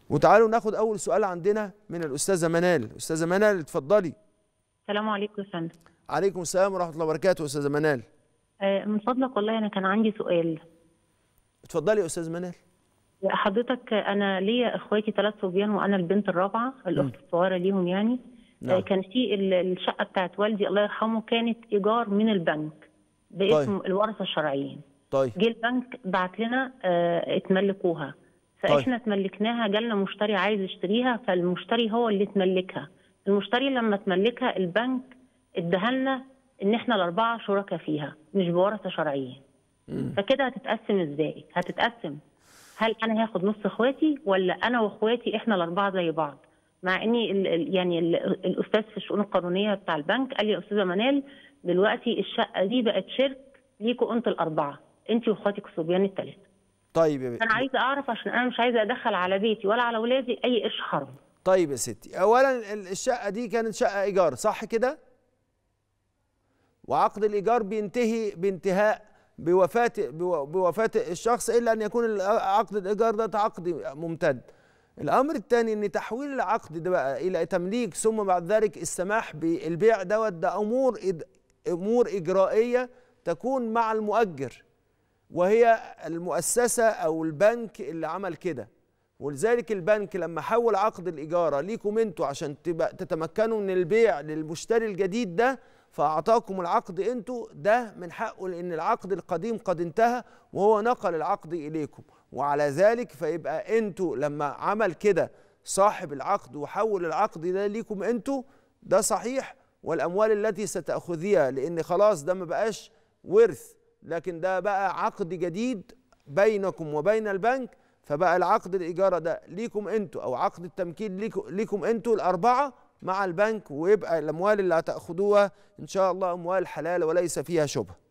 وتعالوا ناخد اول سؤال عندنا من الاستاذه منال استاذه منال اتفضلي السلام عليكم يا فندم عليكم السلام ورحمه الله وبركاته استاذه منال آه، من فضلك والله انا كان عندي سؤال اتفضلي يا استاذه منال حضرتك انا ليا اخواتي ثلاث صبيان وانا البنت الرابعه الاخت الصغيره ليهم يعني نعم. آه، كان في ال- الشقه بتاعت والدي الله يرحمه كانت ايجار من البنك باسم طيب. الورثه الشرعيين طيب جه البنك بعت لنا آه، اتملكوها فاحنا اتملكناها جالنا مشتري عايز يشتريها فالمشتري هو اللي اتملكها المشتري لما تملكها البنك اداها لنا ان احنا الاربعه شركاء فيها مش بورثه شرعيين فكده هتتقسم ازاي هتتقسم هل انا هاخد نص اخواتي ولا انا واخواتي احنا الاربعه زي بعض مع اني ال ال يعني ال الاستاذ في الشؤون القانونيه بتاع البنك قال لي يا استاذه منال دلوقتي الشقه دي بقت شرك ليكوا انتوا الاربعه انت واخواتك الصبيان الثلاثه طيب يا بنت انا عايزه اعرف عشان انا مش عايزه ادخل على بيتي ولا على اولادي اي قرش حرام طيب يا ستي اولا ال- الشقه دي كانت شقه ايجار صح كده وعقد الايجار بينتهي بانتهاء بوفاه بو- بوفاه الشخص الا ان يكون ال- عقد الايجار ده عقد ممتد الامر الثاني ان تحويل العقد ده بقى الى تمليك ثم بعد ذلك السماح بالبيع دوت ده امور إد- امور اجرائيه تكون مع المؤجر وهي المؤسسه او البنك اللي عمل كده ولذلك البنك لما حول عقد الإجارة ليكم انتوا عشان تبقى تتمكنوا من البيع للمشتري الجديد ده فأعطاكم العقد انتوا ده من حقه لأن العقد القديم قد انتهى وهو نقل العقد إليكم وعلى ذلك فيبقى انتوا لما عمل كده صاحب العقد وحول العقد ده ليكم انتوا ده صحيح والأموال التي ستأخذيها لأن خلاص ده ما بقاش ورث لكن ده بقى عقد جديد بينكم وبين البنك فبقى العقد الإجارة ده ليكم انتوا أو عقد التمكين ليكم, ليكم انتوا الأربعة مع البنك ويبقى الأموال اللي هتأخدوها إن شاء الله أموال حلال وليس فيها شبهة